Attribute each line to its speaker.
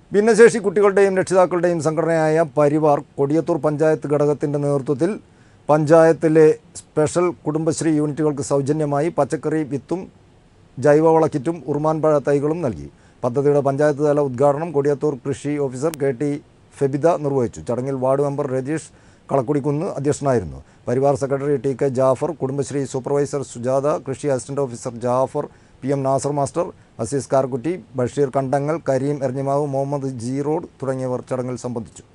Speaker 1: ഭിന്നശേഷി കുട്ടികളുടെയും രക്ഷിതാക്കളുടെയും സംഘടനയായ പരിവാർ കൊടിയത്തൂർ പഞ്ചായത്ത് ഘടകത്തിൻ്റെ നേതൃത്വത്തിൽ പഞ്ചായത്തിലെ സ്പെഷ്യൽ കുടുംബശ്രീ യൂണിറ്റുകൾക്ക് സൗജന്യമായി പച്ചക്കറി വിത്തും ജൈവവള കിറ്റും ഉറുമാൻപഴ തൈകളും നൽകി പദ്ധതിയുടെ പഞ്ചായത്ത് തല ഉദ്ഘാടനം കൊടിയത്തൂർ കൃഷി ഓഫീസർ കെ ടി ഫെബിത നിർവഹിച്ചു ചടങ്ങിൽ വാർഡ് മെമ്പർ രജീഷ് കളക്കുടിക്കുന്ന് അധ്യക്ഷനായിരുന്നു പരിവാർ secretary T K Jafar Kudumbashree supervisor Sujatha കൃഷി assistant officer Jafar P M Nasar master Azeez Karkkutti Basheer Kandangal Kareem Erinjimavu Muhammad Jeerod തുടങ്ങിയവർ ചടങ്ങിൽ സംബന്ധിച്ചു